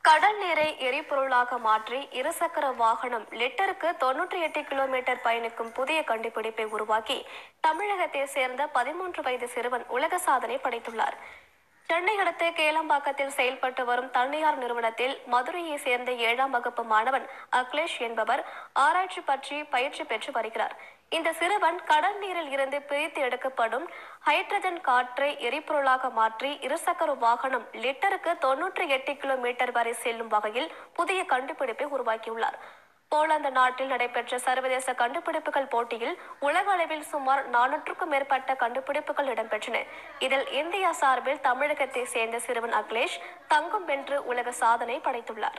கடல் நீரை எரிபொருளாக மாற்றி இருசக்கர வாகனம் லிட்டருக்கு தொன்னூற்றி எட்டு கிலோமீட்டர் பயணிக்கும் புதிய கண்டுபிடிப்பை உருவாக்கி தமிழகத்தை சேர்ந்த பதிமூன்று வயது சிறுவன் உலக சாதனை படைத்துள்ளார் சென்னை அடுத்த கேளம்பாக்கத்தில் செயல்பட்டு வரும் தனியார் நிறுவனத்தில் மதுரையை சேர்ந்த ஏழாம் வகுப்பு மாணவன் அகிலேஷ் என்பவர் ஆராய்ச்சி பற்றி பயிற்சி பெற்று வருகிறார் இந்த சிறுவன் கடல் நீரில் இருந்து பிரித்து எடுக்கப்படும் ஹைட்ரஜன் காற்றை எரிபொருளாக மாற்றி இருசக்கர வாகனம் லிட்டருக்கு தொன்னூற்றி எட்டு கிலோமீட்டர் வரை செல்லும் வகையில் புதிய கண்டுபிடிப்பை உருவாக்கியுள்ளார் போலந்து நாட்டில் நடைபெற்ற சர்வதேச கண்டுபிடிப்புகள் போட்டியில் உலக அளவில் சுமார் நானூற்றுக்கும் மேற்பட்ட கண்டுபிடிப்புகள் இடம்பெற்றன இதில் இந்தியா சார்பில் தமிழகத்தை சேர்ந்த சிறுவன் அகிலேஷ் தங்கம் வென்று உலக சாதனை படைத்துள்ளார்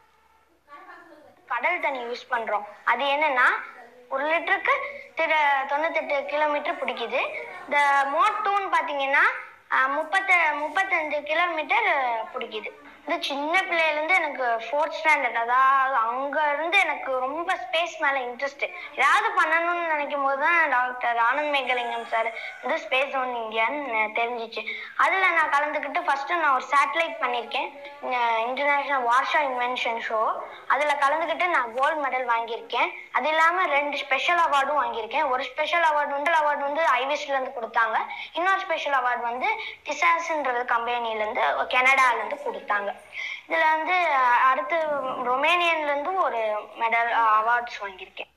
கடல் தண்ணி யூஸ் பண்றோம் அது என்னன்னா ஒரு லிட்டருக்கு திரு தொண்ணூத்தெட்டு கிலோமீட்டர் பிடிக்குது இந்த மோட்டூன்னு பார்த்தீங்கன்னா அஹ், முப்பத்த முப்பத்தஞ்சு கிலோமீட்டர் பிடிக்குது இது சின்ன பிள்ளையிலேருந்து எனக்கு ஃபோர்த் ஸ்டாண்டர்ட் அதாவது அங்க இருந்து எனக்கு ரொம்ப ஸ்பேஸ் மேலே இன்ட்ரெஸ்ட் ஏதாவது பண்ணணும்னு நினைக்கும் போது தான் டாக்டர் ஆனந்த் மேகலிங்கம் சார் வந்து ஸ்பேஸ் ஒன் இந்தியான்னு தெரிஞ்சிச்சு அதில் நான் கலந்துக்கிட்டு ஃபர்ஸ்ட்டு நான் ஒரு சேட்டலைட் பண்ணியிருக்கேன் இன்டர்நேஷ்னல் வார்ஷா இன்வென்ஷன் ஷோ அதில் கலந்துக்கிட்டு நான் கோல்டு மெடல் வாங்கியிருக்கேன் அது இல்லாமல் ரெண்டு ஸ்பெஷல் அவார்டும் வாங்கியிருக்கேன் ஒரு ஸ்பெஷல் அவார்டு வந்து அவார்டு வந்து ஐவிஸ்லேருந்து கொடுத்தாங்க இன்னொரு ஸ்பெஷல் அவார்டு வந்து டிசாஸ்ன்றது கம்பெனிலேருந்து கனடாலேருந்து கொடுத்தாங்க இதில் வந்து அஹ், அடுத்து ரொமேனியன்லேருந்து ஒரு மெடல் அவார்ட்ஸ் வாங்கியிருக்கேன்